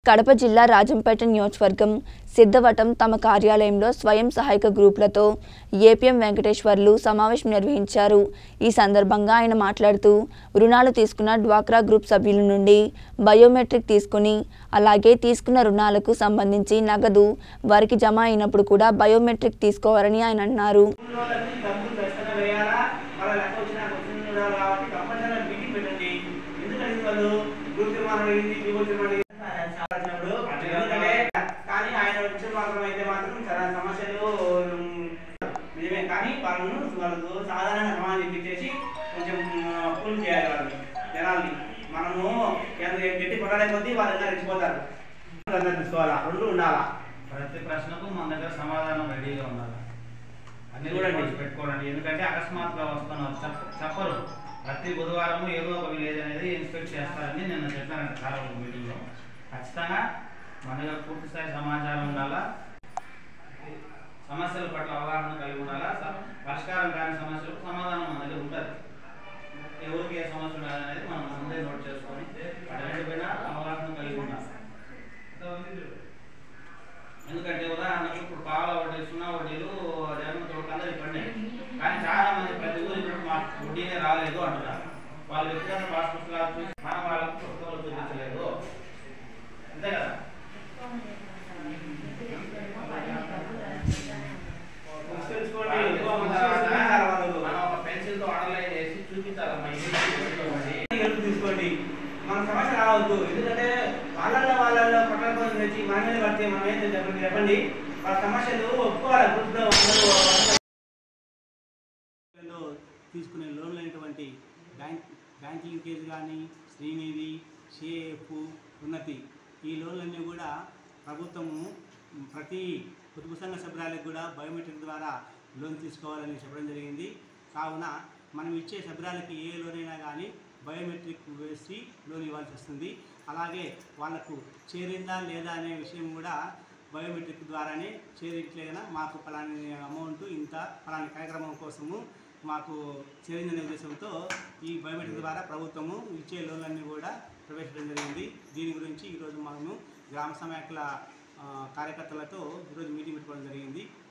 కడప జిల్లా రాజంపేట నియోజకవర్గం సిద్ధవటం తమ కార్యాలయంలో స్వయం సహాయక గ్రూపులతో ఏపీఎం వెంకటేశ్వర్లు సమావేశం నిర్వహించారు ఈ సందర్భంగా ఆయన మాట్లాడుతూ రుణాలు తీసుకున్న డ్వాక్రా గ్రూప్ సభ్యుల నుండి బయోమెట్రిక్ తీసుకుని అలాగే తీసుకున్న రుణాలకు సంబంధించి నగదు వారికి జమ అయినప్పుడు కూడా బయోమెట్రిక్ తీసుకోవాలని ఆయన అన్నారు ఊళ్ళోకి డబ్బులు ఖచ్చితంగా వేయాలా వాళ్ళ లెక్క వచ్చినా వచ్చిన ఉండాలి కాబట్టి కంపల్సరీగా మీటింగ్ పెట్టండి ఎందుకంటే వాళ్ళు గ్రూప్ తీర్మానం అడిగింది గ్రూప్ తీర్మానం అడిగింది వచ్చినప్పుడు ఎందుకంటే కానీ ఆయన వచ్చిన మాత్రం అయితే మాత్రం చాలా సమస్యలు ఉమ్, నిజమే కానీ వాళ్ళను వాళ్ళకు సాధారణ సమాజం ఇప్పించేసి కొంచెం కూల్ చేయాలి వాళ్ళని జనాల్ని మనము ఎంత గట్టి కొట్టడే కొద్దీ వాళ్ళు ఇంకా రెచ్చిపోతారు అందరూ తీసుకోవాలా రెండు ఉండాలా ప్రతి ప్రశ్నకు మన దగ్గర సమాధానం రెడీగా ఉండాలి అన్ని చూడండి. రిపోర్ట్స్ పెట్టుకోండి ఎందుకంటే అకస్మాత్తుగా వస్తున్నారు చెప్ప చెప్పరు ప్రతి బుధవారం ఏదో ఒక విలేజ్ అనేది ఇన్స్పెక్ట్ చేస్తారని నిన్న చెప్పాను సార్ ఒక మీటింగ్లో ఖచ్చితంగా మన దగ్గర పూర్తి స్థాయి సమాచారం ఉండాలా సమస్యల పట్ల అవగాహన కలిగి ఉండాలా స- పరిష్కారం కాని సమస్యలకు సమాధానం మన దగ్గర ఉంటుంది ఎవరికి ఏ సమస్య ఉన్నది అనేది మనం ముందే నోట్ చేసుకొని వాటిపైన అవగాహన కలిగి ఉండాలి ఎందుకంటే ఉదాహరణకు ఇప్పుడు పాల వడ్డీ సున్నా వడ్డీలు జగన్ తోట అందరికి పడినాయి కానీ చాలా మంది ప్రతి ఊరి ఇప్పుడు మా వడ్డీనే రాలేదు అంటున్నారు వాళ్ళు వ్యక్తిగత పాస్ పుస్తకాలు చూసి మనం వాళ్ళకు పుస్తకాలు చూపించలేదు అంతే కదా తెలుసుకోండి మనం ఒక పెన్సిల్ తో అండర్లైన్ చేసి చూపించాలమ్మా ఇది వడ్డీ. హెల్ప్ తీసుకోండి మన సమస్య రావద్దు ఎందుకంటే వాళ్ళల్లో వాళ్ళల్లో పట్టణ తెచ్చి మన మీద పడితే మనం ఏం చెప్పండి చెప్పండి వాళ్ళ సమస్యలు ఒప్పుకోవాలి గ్రూప్లో అందరూ లో తీసుకునే లోన్లు అనేటువంటి బ్యాంక్ బ్యాంక్ లింకేజ్ కానీ శ్రీనిధి సిఏఎఫ్ ఉన్నతి ఈ లోన్లన్నీ కూడా ప్రభుత్వము ప్రతి పొదుపు సంఘ సభ్యురాలకు కూడా బయోమెట్రిక్ ద్వారా లోన్ తీసుకోవాలని చెప్పడం జరిగింది కావున మనం ఇచ్చే సభ్యురాలకి ఏ లోన్ అయినా కానీ బయోమెట్రిక్ వేసి లోన్ ఇవ్వాల్సి వస్తుంది అలాగే వాళ్ళకు చేరిందా లేదా అనే విషయం కూడా బయోమెట్రిక్ ద్వారానే చేరించలేదన మాకు ఫలాని అమౌంట్ ఇంత ఫలాని కార్యక్రమం కోసము మాకు చేరిందనే ఉద్దేశంతో ఈ బయోమెట్రిక్ ద్వారా ప్రభుత్వము ఇచ్చే లోన్లన్నీ కూడా ప్రవేశపెట్టడం జరిగింది దీని గురించి ఈరోజు మనము గ్రామ సమాఖ్యల ఆ, కార్యకర్తలతో ఈరోజు మీటింగ్ పెట్టుకోవడం జరిగింది